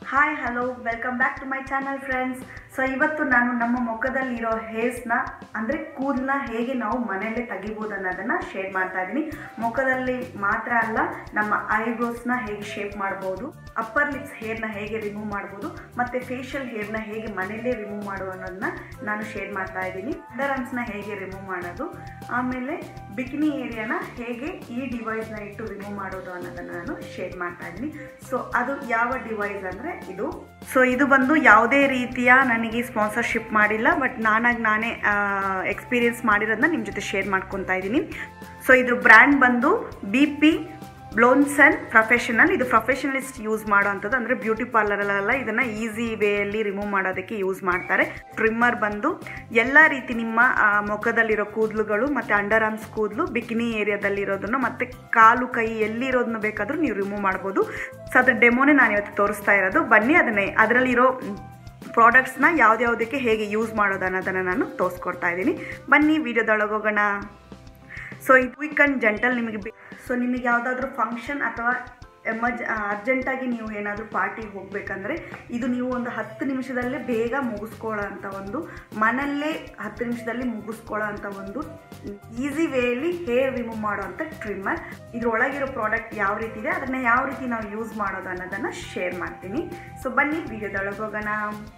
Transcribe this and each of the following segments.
hi hello welcome back to my channel friends so ಇವತ್ತು ನಾನು ನಮ್ಮ ಮುಖದಲ್ಲಿರೋ ಹೇರ್ಸ್ನ ಅಂದರೆ ಕೂದಲನ್ನ ಹೇಗೆ ನಾವು ಮನೆಯಲ್ಲೇ ತೆಗಿಬೋದು ಅನ್ನೋದನ್ನು ಶೇರ್ ಮಾಡ್ತಾ ಇದ್ದೀನಿ ಮುಖದಲ್ಲಿ ಮಾತ್ರ ಅಲ್ಲ ನಮ್ಮ ಐಬ್ರೋಸ್ನ ಹೇಗೆ ಶೇಪ್ ಮಾಡ್ಬೋದು ಅಪ್ಪರ್ ಲಿಪ್ಸ್ ಹೇರ್ನ ಹೇಗೆ ರಿಮೂವ್ ಮಾಡ್ಬೋದು ಮತ್ತು ಫೇಶಿಯಲ್ ಹೇರ್ನ ಹೇಗೆ ಮನೆಯಲ್ಲೇ ರಿಮೂವ್ ಮಾಡುವ ಅನ್ನೋದನ್ನ ನಾನು ಶೇರ್ ಮಾಡ್ತಾ ಇದ್ದೀನಿ ಅಂಡರ್ಆರ್ಮ್ಸ್ನ ಹೇಗೆ ರಿಮೂವ್ ಮಾಡೋದು ಆಮೇಲೆ ಬಿಕಿನಿ ಏರಿಯಾನ ಹೇಗೆ ಈ ಡಿವೈಸ್ನ ಇಟ್ಟು ರಿಮೂವ್ ಮಾಡೋದು ಅನ್ನೋದನ್ನು ನಾನು ಶೇರ್ ಮಾಡ್ತಾ ಇದ್ದೀನಿ ಸೊ ಅದು ಯಾವ ಡಿವೈಸ್ ಅಂದರೆ ಇದು ಸೊ ಇದು ಬಂದು ಯಾವುದೇ ರೀತಿಯ ನನಗೆ ಸ್ಪಾನ್ಸರ್ಶಿಪ್ ಮಾಡಿಲ್ಲ ಬಟ್ ನಾನಾಗಿ ನಾನೇ ಎಕ್ಸ್ಪೀರಿಯನ್ಸ್ ಮಾಡಿರೋದನ್ನ ನಿಮ್ಮ ಜೊತೆ ಶೇರ್ ಮಾಡ್ಕೊತಾ ಇದ್ದೀನಿ ಸೊ ಇದ್ರ ಬ್ರ್ಯಾಂಡ್ ಬಂದು ಬಿ ಪಿ ಬ್ಲೋನ್ಸನ್ ಪ್ರೊಫೆಷನಲ್ ಇದು ಪ್ರೊಫೆಷನಲಿಸ್ಟ್ ಯೂಸ್ ಮಾಡೋ ಅಂಥದ್ದು ಅಂದರೆ ಬ್ಯೂಟಿ ಪಾರ್ಲರಲ್ಲೆಲ್ಲ ಇದನ್ನು ಈಸಿ ವೇಯಲ್ಲಿ ರಿಮೂವ್ ಮಾಡೋದಕ್ಕೆ ಯೂಸ್ ಮಾಡ್ತಾರೆ ಟ್ರಿಮ್ಮರ್ ಬಂದು ಎಲ್ಲ ರೀತಿ ನಿಮ್ಮ ಆ, ಮುಖದಲ್ಲಿರೋ ಕೂದಲುಗಳು ಮತ್ತು ಅಂಡರ್ ಆರ್ಮ್ಸ್ ಕೂದಲು ಬಿಕಿನಿ ಏರಿಯಾದಲ್ಲಿರೋದನ್ನು ಮತ್ತು ಕಾಲು ಕೈ ಎಲ್ಲಿರೋದನ್ನು ಬೇಕಾದರೂ ನೀವು ರಿಮೂವ್ ಮಾಡ್ಬೋದು ಸೊ ಅದ್ರ ಡೆಮೋನೇ ನಾನು ಇವತ್ತು ತೋರಿಸ್ತಾ ಇರೋದು ಬನ್ನಿ ಅದನ್ನೇ ಅದರಲ್ಲಿರೋ ಪ್ರಾಡಕ್ಟ್ಸ್ನ ಯಾವ್ದ್ಯಾವುದಕ್ಕೆ ಹೇಗೆ ಯೂಸ್ ಮಾಡೋದು ಅನ್ನೋದನ್ನು ನಾನು ತೋರಿಸ್ಕೊಡ್ತಾ ಇದ್ದೀನಿ ಬನ್ನಿ ವಿಡಿಯೋದೊಳಗೆ ಹೋಗೋಣ ಸೊ ಇದು ಕ್ವಿಕ್ ಆ್ಯಂಡ್ ಜೆಂಟಲ್ ನಿಮಗೆ ಸೊ ನಿಮಗೆ ಯಾವುದಾದ್ರೂ ಫಂಕ್ಷನ್ ಅಥವಾ ಎಮರ್ಜ್ ಅರ್ಜೆಂಟಾಗಿ ನೀವು ಏನಾದರೂ ಪಾರ್ಟಿಗೆ ಹೋಗಬೇಕಂದ್ರೆ ಇದು ನೀವು ಒಂದು ಹತ್ತು ನಿಮಿಷದಲ್ಲೇ ಬೇಗ ಮುಗಿಸ್ಕೊಳ್ಳೋ ಅಂಥ ಒಂದು ಮನೆಯಲ್ಲೇ ಹತ್ತು ನಿಮಿಷದಲ್ಲಿ ಮುಗಿಸ್ಕೊಳ್ಳೋ ಅಂಥ ಒಂದು ಈಸಿ ವೇಯಲ್ಲಿ ಹೇರ್ ರಿಮೂವ್ ಮಾಡೋ ಅಂಥ ಟ್ರಿಮ್ಮರ್ ಇದ್ರೊಳಗಿರೋ ಪ್ರಾಡಕ್ಟ್ ಯಾವ ರೀತಿ ಇದೆ ಅದನ್ನು ಯಾವ ರೀತಿ ನಾವು ಯೂಸ್ ಮಾಡೋದು ಅನ್ನೋದನ್ನು ಶೇರ್ ಮಾಡ್ತೀನಿ ಸೊ ಬನ್ನಿ ವಿಡಿಯೋದೊಳಗೆ ಹೋಗೋಣ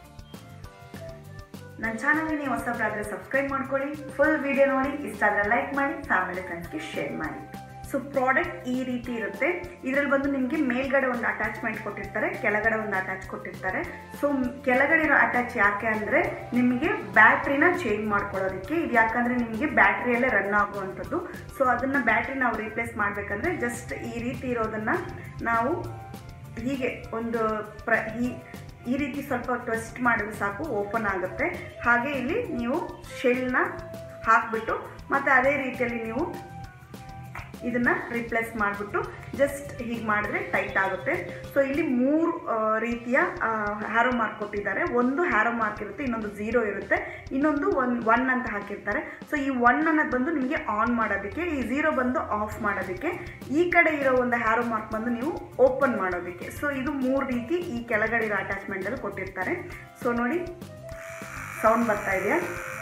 ನನ್ನ ಚಾನಲ್ಗೆ ನೀವು ಹೊಸಬ್ರಾದರೆ ಸಬ್ಸ್ಕ್ರೈಬ್ ಮಾಡ್ಕೊಳ್ಳಿ ಫುಲ್ ವಿಡಿಯೋ ನೋಡಿ ಇಷ್ಟ ಆದರೆ ಲೈಕ್ ಮಾಡಿ ಫ್ಯಾಮಿಲಿ ಫ್ರೆಂಡ್ಸ್ಗೆ ಶೇರ್ ಮಾಡಿ ಸೊ ಪ್ರಾಡಕ್ಟ್ ಈ ರೀತಿ ಇರುತ್ತೆ ಇದರಲ್ಲಿ ಬಂದು ನಿಮಗೆ ಮೇಲ್ಗಡೆ ಒಂದು ಅಟ್ಯಾಚ್ಮೆಂಟ್ ಕೊಟ್ಟಿರ್ತಾರೆ ಕೆಳಗಡೆ ಒಂದು ಅಟ್ಯಾಚ್ ಕೊಟ್ಟಿರ್ತಾರೆ ಸೊ ಕೆಳಗಡೆ ಇರೋ ಅಟ್ಯಾಚ್ ಯಾಕೆ ಅಂದರೆ ನಿಮಗೆ ಬ್ಯಾಟ್ರಿನ ಚೇಂಜ್ ಮಾಡ್ಕೊಳ್ಳೋದಕ್ಕೆ ಇದು ಯಾಕಂದರೆ ನಿಮಗೆ ಬ್ಯಾಟ್ರಿಯಲ್ಲೇ ರನ್ ಆಗುವಂಥದ್ದು ಸೊ ಅದನ್ನು ಬ್ಯಾಟ್ರಿ ನಾವು ರೀಪ್ಲೇಸ್ ಮಾಡಬೇಕಂದ್ರೆ ಜಸ್ಟ್ ಈ ರೀತಿ ಇರೋದನ್ನು ನಾವು ಹೀಗೆ ಒಂದು ಪ್ರ ಈ ಈ ರೀತಿ ಸ್ವಲ್ಪ ಟ್ವಿಸ್ಟ್ ಮಾಡಿದ್ರೆ ಸಾಕು ಓಪನ್ ಆಗುತ್ತೆ ಹಾಗೆ ಇಲ್ಲಿ ನೀವು ಶೆಲ್ನ ಹಾಕಿಬಿಟ್ಟು ಮತ್ತು ಅದೇ ರೀತಿಯಲ್ಲಿ ನೀವು ಇದನ್ನು ರಿಪ್ಲೇಸ್ ಮಾಡಿಬಿಟ್ಟು ಜಸ್ಟ್ ಹೀಗೆ ಮಾಡಿದ್ರೆ ಟೈಟ್ ಆಗುತ್ತೆ ಸೊ ಇಲ್ಲಿ ಮೂರು ಆ, ರೀತಿಯ ಹ್ಯಾರೋ ಮಾರ್ಕ್ ಕೊಟ್ಟಿದ್ದಾರೆ ಒಂದು ಹ್ಯಾರೋ ಮಾರ್ಕ್ ಇರುತ್ತೆ ಇನ್ನೊಂದು ಝೀರೋ ಇರುತ್ತೆ ಇನ್ನೊಂದು ಒನ್ ಒನ್ ಅಂತ ಹಾಕಿರ್ತಾರೆ ಸೊ ಈ ಒನ್ ಅನ್ನೋದು ಬಂದು ನಿಮಗೆ ಆನ್ ಮಾಡೋದಕ್ಕೆ ಈ ಝೀರೋ ಬಂದು ಆಫ್ ಮಾಡೋದಕ್ಕೆ ಈ ಕಡೆ ಇರೋ ಒಂದು ಹ್ಯಾರೋ ಮಾರ್ಕ್ ಬಂದು ನೀವು ಓಪನ್ ಮಾಡೋದಕ್ಕೆ ಸೊ ಇದು ಮೂರು ರೀತಿ ಈ ಕೆಳಗಡೆ ಇರೋ ಅಟ್ಯಾಚ್ಮೆಂಟಲ್ಲಿ ಕೊಟ್ಟಿರ್ತಾರೆ ಸೊ ನೋಡಿ ಸೌಂಡ್ ಬರ್ತಾ ಇದೆಯಾ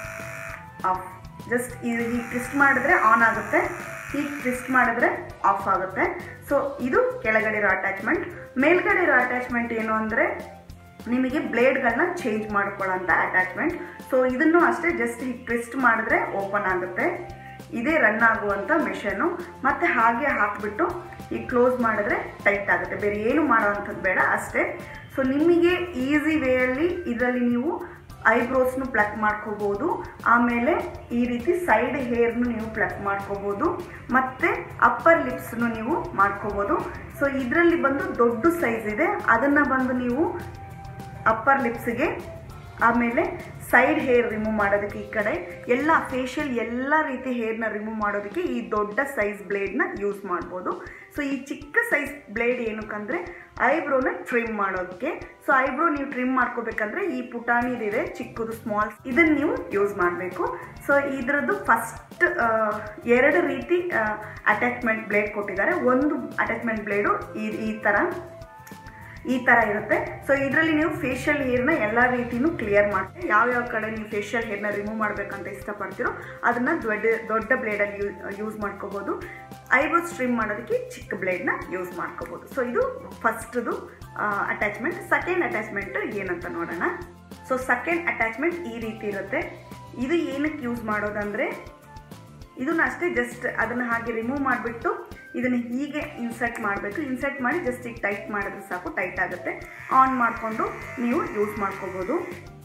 ಆಫ್ ಜಸ್ಟ್ ಇದು ಹೀಗೆ ಟ್ವಿಸ್ಟ್ ಮಾಡಿದ್ರೆ ಆನ್ ಆಗುತ್ತೆ ಹೀಗೆ ಟ್ವಿಸ್ಟ್ ಮಾಡಿದ್ರೆ ಆಫ್ ಆಗುತ್ತೆ ಸೊ ಇದು ಕೆಳಗಡೆ ಇರೋ ಅಟ್ಯಾಚ್ಮೆಂಟ್ ಮೇಲ್ಗಡೆ ಇರೋ ಅಟ್ಯಾಚ್ಮೆಂಟ್ ಏನು ಅಂದರೆ ನಿಮಗೆ ಬ್ಲೇಡ್ಗಳನ್ನ ಚೇಂಜ್ ಮಾಡ್ಕೊಳ್ಳೋಂಥ ಅಟ್ಯಾಚ್ಮೆಂಟ್ ಸೊ ಇದನ್ನು ಅಷ್ಟೇ ಜಸ್ಟ್ ಹೀಗೆ ಟ್ವಿಸ್ಟ್ ಮಾಡಿದ್ರೆ ಓಪನ್ ಆಗುತ್ತೆ ಇದೇ ರನ್ ಆಗುವಂಥ ಮೆಷನು ಮತ್ತು ಹಾಗೆ ಹಾಕಿಬಿಟ್ಟು ಈಗ ಕ್ಲೋಸ್ ಮಾಡಿದ್ರೆ ಟೈಟ್ ಆಗುತ್ತೆ ಬೇರೆ ಏನು ಮಾಡೋವಂಥದ್ದು ಬೇಡ ಅಷ್ಟೇ ಸೊ ನಿಮಗೆ ಈಸಿ ವೇಯಲ್ಲಿ ಇದರಲ್ಲಿ ನೀವು ಐಬ್ರೋಸ್ನು ಪ್ಲಕ್ ಮಾಡ್ಕೋಬೋದು ಆಮೇಲೆ ಈ ರೀತಿ ಸೈಡ್ ಹೇರ್ನು ನೀವು ಪ್ಲಕ್ ಮಾಡ್ಕೋಬೋದು ಮತ್ತು ಅಪ್ಪರ್ ಲಿಪ್ಸ್ನು ನೀವು ಮಾಡ್ಕೋಬೋದು ಸೊ ಇದರಲ್ಲಿ ಬಂದು ದೊಡ್ಡ ಸೈಜ್ ಇದೆ ಅದನ್ನು ಬಂದು ನೀವು ಅಪ್ಪರ್ ಲಿಪ್ಸ್ಗೆ ಆಮೇಲೆ ಸೈಡ್ ಹೇರ್ ರಿಮೂವ್ ಮಾಡೋದಕ್ಕೆ ಈ ಕಡೆ ಎಲ್ಲ ಫೇಶಿಯಲ್ ಎಲ್ಲ ರೀತಿ ಹೇರ್ನ ರಿಮೂವ್ ಮಾಡೋದಕ್ಕೆ ಈ ದೊಡ್ಡ ಸೈಜ್ ಬ್ಲೇಡ್ನ ಯೂಸ್ ಮಾಡ್ಬೋದು ಸೊ ಈ ಚಿಕ್ಕ ಸೈಜ್ ಬ್ಲೇಡ್ ಏನಕ್ಕಂದರೆ ಐಬ್ರೋನ ಟ್ರಿಮ್ ಮಾಡೋದಕ್ಕೆ ಸೊ ಐಬ್ರೋ ನೀವು ಟ್ರಿಮ್ ಮಾಡ್ಕೋಬೇಕಂದ್ರೆ ಈ ಪುಟಾಣಿದಿದೆ ಚಿಕ್ಕದು ಸ್ಮಾಲ್ ಇದನ್ನು ನೀವು ಯೂಸ್ ಮಾಡಬೇಕು ಸೊ ಇದರದ್ದು ಫಸ್ಟ್ ಎರಡು ರೀತಿ ಅಟ್ಯಾಚ್ಮೆಂಟ್ ಬ್ಲೇಡ್ ಕೊಟ್ಟಿದ್ದಾರೆ ಒಂದು ಅಟ್ಯಾಚ್ಮೆಂಟ್ ಬ್ಲೇಡು ಈ ಈ ಥರ ಈ ಥರ ಇರುತ್ತೆ ಸೊ ಇದರಲ್ಲಿ ನೀವು ಫೇಶಿಯಲ್ ಹೇರ್ನ ಎಲ್ಲ ರೀತಿನೂ ಕ್ಲಿಯರ್ ಮಾಡ್ತೀವಿ ಯಾವ್ಯಾವ ಕಡೆ ನೀವು ಫೇಶಿಯಲ್ ಹೇರ್ನ ರಿಮೂವ್ ಮಾಡಬೇಕಂತ ಇಷ್ಟಪಡ್ತೀರೋ ಅದನ್ನು ದೊಡ್ಡ ದೊಡ್ಡ ಬ್ಲೇಡಲ್ಲಿ ಯೂ ಯೂಸ್ ಮಾಡ್ಕೋಬೋದು ಐಬ್ರೋಸ್ ಟ್ರಿಮ್ ಮಾಡೋದಕ್ಕೆ ಚಿಕ್ಕ ಬ್ಲೇಡ್ನ ಯೂಸ್ ಮಾಡ್ಕೋಬೋದು ಸೊ ಇದು ಫಸ್ಟ್ದು ಅಟ್ಯಾಚ್ಮೆಂಟ್ ಸೆಕೆಂಡ್ ಅಟ್ಯಾಚ್ಮೆಂಟ್ ಏನಂತ ನೋಡೋಣ ಸೊ ಸೆಕೆಂಡ್ ಅಟ್ಯಾಚ್ಮೆಂಟ್ ಈ ರೀತಿ ಇರುತ್ತೆ ಇದು ಏನಕ್ಕೆ ಯೂಸ್ ಮಾಡೋದಂದರೆ ಇದನ್ನ ಅಷ್ಟೇ ಜಸ್ಟ್ ಅದನ್ನು ಹಾಗೆ ರಿಮೂವ್ ಮಾಡಿಬಿಟ್ಟು ಇದನ್ನು ಹೀಗೆ ಇನ್ಸರ್ಟ್ ಮಾಡಬೇಕು ಇನ್ಸರ್ಟ್ ಮಾಡಿ ಜಸ್ಟ್ ಈಗ ಟೈಟ್ ಮಾಡಿದ್ರೆ ಸಾಕು ಟೈಟ್ ಆಗುತ್ತೆ ಆನ್ ಮಾಡಿಕೊಂಡು ನೀವು ಯೂಸ್ ಮಾಡ್ಕೋಬೋದು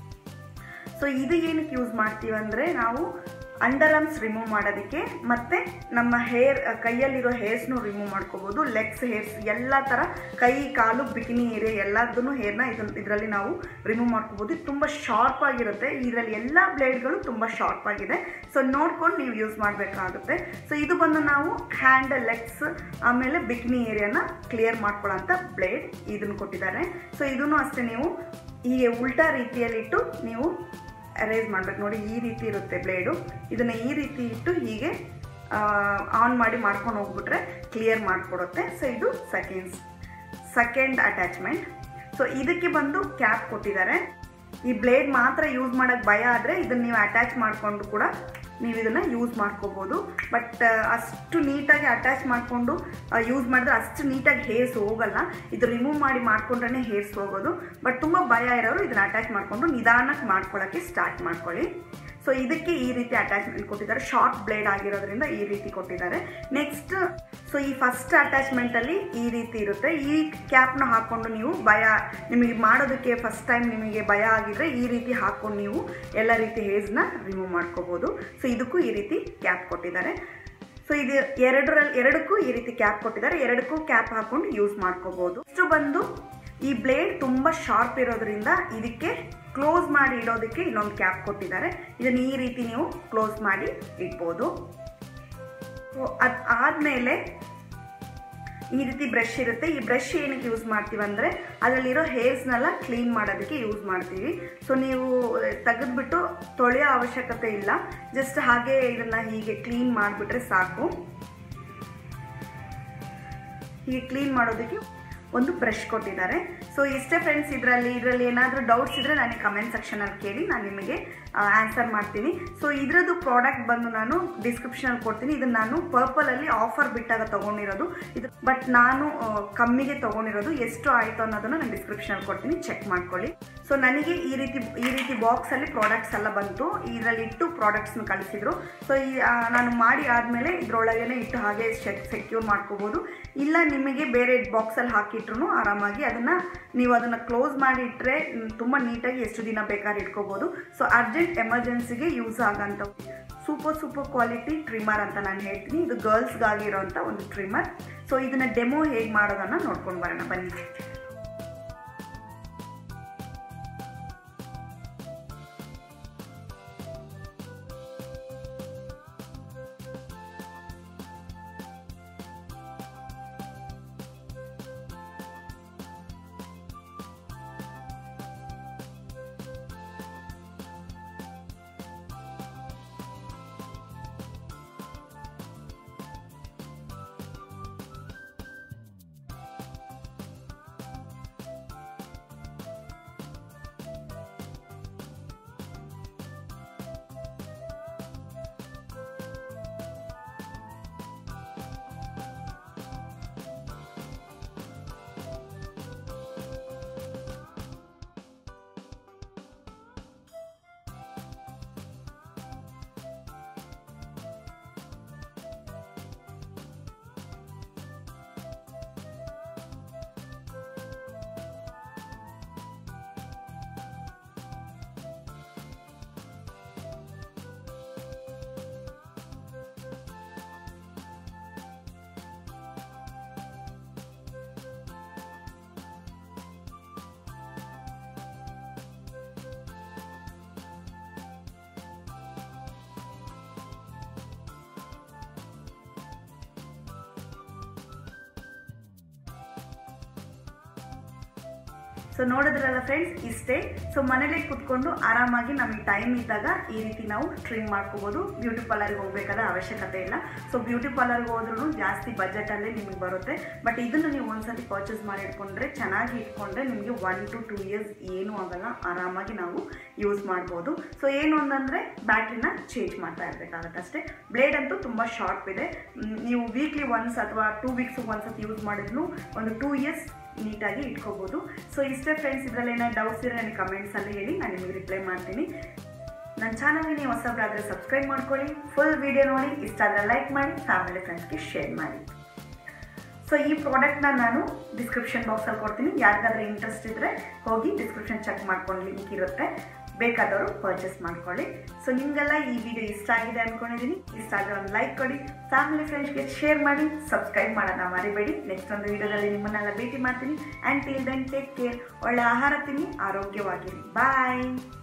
ಸೊ ಇದು ಏನಕ್ಕೆ ಯೂಸ್ ಮಾಡ್ತೀವಿ ಅಂದರೆ ನಾವು ಅಂಡರ್ ಆರ್ಮ್ಸ್ ರಿಮೂವ್ ಮಾಡೋದಕ್ಕೆ ಮತ್ತು ನಮ್ಮ ಹೇರ್ ಕೈಯಲ್ಲಿರೋ ಹೇರ್ಸ್ನು ರಿಮೂವ್ ಮಾಡ್ಕೋಬೋದು ಲೆಗ್ಸ್ ಹೇರ್ಸ್ ಎಲ್ಲ ಥರ ಕೈ ಕಾಲು ಬಿಕಿನಿ ಏರಿಯಾ ಎಲ್ಲದನ್ನು ಹೇರ್ನ ಇದನ್ನು ಇದರಲ್ಲಿ ನಾವು ರಿಮೂವ್ ಮಾಡ್ಕೋಬೋದು ಇದು ತುಂಬ ಶಾರ್ಪ್ ಆಗಿರುತ್ತೆ ಇದರಲ್ಲಿ ಎಲ್ಲ ಬ್ಲೇಡ್ಗಳು ತುಂಬ ಶಾರ್ಪ್ ಆಗಿದೆ ಸೊ ನೋಡ್ಕೊಂಡು ನೀವು ಯೂಸ್ ಮಾಡಬೇಕಾಗುತ್ತೆ ಸೊ ಇದು ಬಂದು ನಾವು ಹ್ಯಾಂಡ್ ಲೆಗ್ಸ್ ಆಮೇಲೆ ಬಿಕಿನಿ ಏರಿಯಾನ ಕ್ಲಿಯರ್ ಮಾಡ್ಕೊಳ್ಳೋಂಥ ಬ್ಲೇಡ್ ಇದನ್ನು ಕೊಟ್ಟಿದ್ದಾರೆ ಸೊ ಇದನ್ನು ಅಷ್ಟೇ ನೀವು ಹೀಗೆ ಉಲ್ಟಾ ರೀತಿಯಲ್ಲಿಟ್ಟು ನೀವು ಅರೇಂಜ್ ಮಾಡ್ಬೇಕು ನೋಡಿ ಈ ರೀತಿ ಇರುತ್ತೆ ಬ್ಲೇಡು ಇದನ್ನು ಈ ರೀತಿ ಇಟ್ಟು ಹೀಗೆ ಆನ್ ಮಾಡಿ ಮಾಡ್ಕೊಂಡು ಹೋಗ್ಬಿಟ್ರೆ ಕ್ಲಿಯರ್ ಮಾಡಿಕೊಡುತ್ತೆ ಸೊ ಇದು seconds second attachment so so ಇದಕ್ಕೆ ಬಂದು ಕ್ಯಾಪ್ ಕೊಟ್ಟಿದ್ದಾರೆ ಈ ಬ್ಲೇಡ್ ಮಾತ್ರ ಯೂಸ್ ಮಾಡೋಕ್ಕೆ ಭಯ ಆದರೆ ಇದನ್ನು ನೀವು ಅಟ್ಯಾಚ್ ಮಾಡಿಕೊಂಡು ಕೂಡ ನೀವು ಇದನ್ನು ಯೂಸ್ ಮಾಡ್ಕೋಬೋದು ಬಟ್ ಅಷ್ಟು ನೀಟಾಗಿ ಅಟ್ಯಾಚ್ ಮಾಡಿಕೊಂಡು ಯೂಸ್ ಮಾಡಿದ್ರೆ ಅಷ್ಟು ನೀಟಾಗಿ ಹೇರ್ಸ್ ಹೋಗಲ್ಲ ಇದು ರಿಮೂವ್ ಮಾಡಿ ಮಾಡ್ಕೊಂಡ್ರೆ ಹೇರ್ಸ್ ಹೋಗೋದು ಬಟ್ ತುಂಬ ಭಯ ಇರೋರು ಇದನ್ನು ಅಟ್ಯಾಚ್ ಮಾಡಿಕೊಂಡು ನಿಧಾನಕ್ಕೆ ಮಾಡ್ಕೊಳ್ಳೋಕ್ಕೆ ಸ್ಟಾರ್ಟ್ ಮಾಡ್ಕೊಳ್ಳಿ ಸೊ ಇದಕ್ಕೆ ಈ ರೀತಿ ಅಟ್ಯಾಚ್ಮೆಂಟ್ ಕೊಟ್ಟಿದ್ದಾರೆ ಶಾರ್ಟ್ ಬ್ಲೇಡ್ ಆಗಿರೋದ್ರಿಂದ ಈ ರೀತಿ ಕೊಟ್ಟಿದ್ದಾರೆ ನೆಕ್ಸ್ಟ್ ಸೊ ಈ ಫಸ್ಟ್ ಅಟ್ಯಾಚ್ಮೆಂಟಲ್ಲಿ ಈ ರೀತಿ ಇರುತ್ತೆ ಈ ಕ್ಯಾಪ್ನ ಹಾಕ್ಕೊಂಡು ನೀವು ಭಯ ನಿಮಗೆ ಮಾಡೋದಕ್ಕೆ ಫಸ್ಟ್ ಟೈಮ್ ನಿಮಗೆ ಭಯ ಆಗಿದ್ರೆ ಈ ರೀತಿ ಹಾಕ್ಕೊಂಡು ನೀವು ಎಲ್ಲ ರೀತಿ ಹೇರ್ಸ್ನ ರಿಮೂವ್ ಮಾಡ್ಕೋಬೋದು ಸೊ ಇದಕ್ಕೂ ಈ ರೀತಿ ಕ್ಯಾಪ್ ಕೊಟ್ಟಿದ್ದಾರೆ ಸೊ ಇದು ಎರಡರಲ್ಲಿ ಎರಡಕ್ಕೂ ಈ ರೀತಿ ಕ್ಯಾಪ್ ಕೊಟ್ಟಿದ್ದಾರೆ ಎರಡಕ್ಕೂ ಕ್ಯಾಪ್ ಹಾಕೊಂಡು ಯೂಸ್ ಮಾಡ್ಕೋಬಹುದು ಇಷ್ಟು ಬಂದು ಈ ಬ್ಲೇಡ್ ತುಂಬ ಶಾರ್ಪ್ ಇರೋದ್ರಿಂದ ಇದಕ್ಕೆ ಕ್ಲೋಸ್ ಮಾಡಿ ಇಡೋದಕ್ಕೆ ಇನ್ನೊಂದು ಕ್ಯಾಪ್ ಕೊಟ್ಟಿದ್ದಾರೆ ಇದನ್ನು ಈ ರೀತಿ ನೀವು ಕ್ಲೋಸ್ ಮಾಡಿ ಇಡ್ಬೋದು ಸೊ ಅದು ಆದಮೇಲೆ ಈ ರೀತಿ ಬ್ರಷ್ ಇರುತ್ತೆ ಈ ಬ್ರಷ್ ಏನಕ್ಕೆ ಯೂಸ್ ಮಾಡ್ತೀವಿ ಅಂದರೆ ಅದರಲ್ಲಿರೋ ಹೇರ್ಸ್ನೆಲ್ಲ ಕ್ಲೀನ್ ಮಾಡೋದಕ್ಕೆ ಯೂಸ್ ಮಾಡ್ತೀವಿ ಸೊ ನೀವು ತೆಗೆದ್ಬಿಟ್ಟು ತೊಳೆಯೋ ಅವಶ್ಯಕತೆ ಇಲ್ಲ ಜಸ್ಟ್ ಹಾಗೆ ಇದನ್ನು ಹೀಗೆ ಕ್ಲೀನ್ ಮಾಡಿಬಿಟ್ರೆ ಸಾಕು ಹೀಗೆ ಕ್ಲೀನ್ ಮಾಡೋದಕ್ಕೆ ಒಂದು ಬ್ರಷ್ ಕೊಟ್ಟಿದ್ದಾರೆ ಸೊ ಇಷ್ಟೇ ಫ್ರೆಂಡ್ಸ್ ಇದರಲ್ಲಿ ಇದರಲ್ಲಿ ಏನಾದರೂ ಡೌಟ್ಸ್ ಇದ್ದರೆ ನನಗೆ ಕಮೆಂಟ್ ಸೆಕ್ಷನಲ್ಲಿ ಕೇಳಿ ನಾನು ನಿಮಗೆ ಆನ್ಸರ್ ಮಾಡ್ತೀನಿ ಸೊ ಇದರದ್ದು ಪ್ರಾಡಕ್ಟ್ ಬಂದು ನಾನು ಡಿಸ್ಕ್ರಿಪ್ಷನಲ್ಲಿ ಕೊಡ್ತೀನಿ ಇದನ್ನು ನಾನು ಪರ್ಪಲಲ್ಲಿ ಆಫರ್ ಬಿಟ್ಟಾಗ ತೊಗೊಂಡಿರೋದು ಇದು ಬಟ್ ನಾನು ಆ, ಕಮ್ಮಿಗೆ ತೊಗೊಂಡಿರೋದು ಎಷ್ಟು ಆಯಿತು ಅನ್ನೋದನ್ನು ನಾನು ಡಿಸ್ಕ್ರಿಪ್ಷನಲ್ಲಿ ಕೊಡ್ತೀನಿ ಚೆಕ್ ಮಾಡ್ಕೊಳ್ಳಿ ಸೊ ನನಗೆ ಈ ರೀತಿ ಈ ರೀತಿ ಬಾಕ್ಸಲ್ಲಿ ಪ್ರಾಡಕ್ಟ್ಸ್ ಎಲ್ಲ ಬಂತು ಇದರಲ್ಲಿ ಇಟ್ಟು ಪ್ರಾಡಕ್ಟ್ಸ್ನ ಕಳಿಸಿದ್ರು ಸೊ ಈ ಆ, ನಾನು ಮಾಡಿ ಆದಮೇಲೆ ಇದರೊಳಗೇನೆ ಇಟ್ಟು ಹಾಗೆ ಸೆಕ್ಯೂರ್ ಮಾಡ್ಕೋಬೋದು ಇಲ್ಲ ನಿಮಗೆ ಬೇರೆ ಬಾಕ್ಸಲ್ಲಿ ಹಾಕಿಟ್ರು ಆರಾಮಾಗಿ ಅದನ್ನು ನೀವು ಅದನ್ನು ಕ್ಲೋಸ್ ಮಾಡಿ ಇಟ್ಟರೆ ತುಂಬ ನೀಟಾಗಿ ಎಷ್ಟು ದಿನ ಬೇಕಾದ್ರೆ ಇಟ್ಕೋಬೋದು ಸೊ ಅರ್ಜೆಂಟ್ ಎಮರ್ಜೆನ್ಸಿಗೆ ಯೂಸ್ ಆಗೋಂಥ ಸೂಪರ್ ಸೂಪರ್ ಕ್ವಾಲಿಟಿ ಟ್ರಿಮ್ಮರ್ ಅಂತ ನಾನು ಹೇಳ್ತೀನಿ ಇದು ಗರ್ಲ್ಸ್ಗಾಗಿರೋಂಥ ಒಂದು ಟ್ರಿಮ್ಮರ್ ಸೊ ಇದನ್ನು ಡೆಮೋ ಹೇಗೆ ಮಾಡೋದನ್ನು ನೋಡ್ಕೊಂಡು ಬರೋಣ ಬನ್ನಿ ಸೊ ನೋಡಿದ್ರಲ್ಲ ಫ್ರೆಂಡ್ಸ್ ಇಷ್ಟೇ ಸೊ ಮನೇಲಿ ಕುತ್ಕೊಂಡು ಆರಾಮಾಗಿ ನಮಗೆ ಟೈಮ್ ಇದ್ದಾಗ ಈ ರೀತಿ ನಾವು ಟ್ರಿಮ್ ಮಾಡ್ಕೋಬೋದು ಬ್ಯೂಟಿ ಪಾರ್ಲರ್ಗೆ ಹೋಗ್ಬೇಕಾದ ಅವಶ್ಯಕತೆ ಇಲ್ಲ ಸೊ ಬ್ಯೂಟಿ ಪಾರ್ಲರ್ಗೆ ಹೋದ್ರೂ ಜಾಸ್ತಿ ಬಜೆಟಲ್ಲೇ ನಿಮಗೆ ಬರುತ್ತೆ ಬಟ್ ಇದನ್ನು ನೀವು ಒಂದ್ಸತಿ ಪರ್ಚೇಸ್ ಮಾಡಿ ಇಟ್ಕೊಂಡ್ರೆ ಚೆನ್ನಾಗಿ ಇಟ್ಕೊಂಡ್ರೆ ನಿಮಗೆ ಒನ್ ಟು ಟೂ ಇಯರ್ಸ್ ಏನೂ ಆಗಲ್ಲ ಆರಾಮಾಗಿ ನಾವು ಯೂಸ್ ಮಾಡ್ಬೋದು ಸೊ ಏನು ಅಂತಂದರೆ ಬ್ಯಾಟ್ರಿನ ಚೇಂಜ್ ಮಾಡ್ತಾ ಇರಬೇಕಾಗತ್ತೆ ಅಷ್ಟೇ ಬ್ಲೇಡ್ ಅಂತೂ ತುಂಬ ಶಾರ್ಪ್ ಇದೆ ಮ್, ನೀವು ವೀಕ್ಲಿ ಒನ್ಸ್ ಅಥವಾ ಟೂ ವೀಕ್ಸ್ ಒಂದ್ಸತಿ ಯೂಸ್ ಮಾಡಿದ್ರು ಒಂದು ಟೂ ಇಯರ್ಸ್ ನೀಟಾಗಿ ಇಟ್ಕೋಬೋದು ಸೊ ಇಷ್ಟೇ ಫ್ರೆಂಡ್ಸ್ ಇದರಲ್ಲಿ ಏನಾದ್ರು ಡೌಟ್ಸ್ ಇದ್ರೆ ನನಗೆ ಕಮೆಂಟ್ಸಲ್ಲಿ ಹೇಳಿ ನಾನು ನಿಮಗೆ ರಿಪ್ಲೈ ಮಾಡ್ತೀನಿ ನನ್ನ ಚಾನಲ್ಗೆ ನೀವು ಹೊಸಬ್ರಾದರೆ ಸಬ್ಸ್ಕ್ರೈಬ್ ಮಾಡ್ಕೊಳ್ಳಿ ಫುಲ್ ವಿಡಿಯೋ ನೋಡಿ ಇಷ್ಟ ಆದರೆ ಲೈಕ್ ಮಾಡಿ ಫ್ಯಾಮಿಲಿ ಫ್ರೆಂಡ್ಸ್ಗೆ ಶೇರ್ ಮಾಡಿ ಸೊ ಈ ಪ್ರಾಡಕ್ಟ್ನ ನಾನು ಡಿಸ್ಕ್ರಿಪ್ಷನ್ ಬಾಕ್ಸಲ್ಲಿ ಕೊಡ್ತೀನಿ ಯಾರಿಗಾದ್ರೂ ಇಂಟ್ರೆಸ್ಟ್ ಇದ್ದರೆ ಹೋಗಿ ಡಿಸ್ಕ್ರಿಪ್ಷನ್ ಚೆಕ್ ಮಾಡ್ಕೊಂಡು ಲಿಂಕ್ ಇರುತ್ತೆ ಬೇಕಾದವರು ಪರ್ಚೇಸ್ ಮಾಡ್ಕೊಳ್ಳಿ ಸೊ ನಿಮಗೆಲ್ಲ ಈ ವಿಡಿಯೋ ಇಷ್ಟ ಆಗಿದೆ ಅಂದ್ಕೊಂಡಿದ್ದೀನಿ ಇಷ್ಟ ಆದರೆ ಒಂದು ಲೈಕ್ ಕೊಡಿ ಫ್ಯಾಮಿಲಿ ಫ್ರೆಂಡ್ಸ್ಗೆ ಶೇರ್ ಮಾಡಿ ಸಬ್ಸ್ಕ್ರೈಬ್ ಮಾಡೋಣ ಮರಿಬೇಡಿ ನೆಕ್ಸ್ಟ್ ಒಂದು ವಿಡಿಯೋದಲ್ಲಿ ನಿಮ್ಮನ್ನೆಲ್ಲ ಭೇಟಿ ಮಾಡ್ತೀನಿ and till then take care ಒಳ್ಳೆ ಆಹಾರ ತಿನ್ನಿ ಆರೋಗ್ಯವಾಗಿರಿ ಬಾಯ್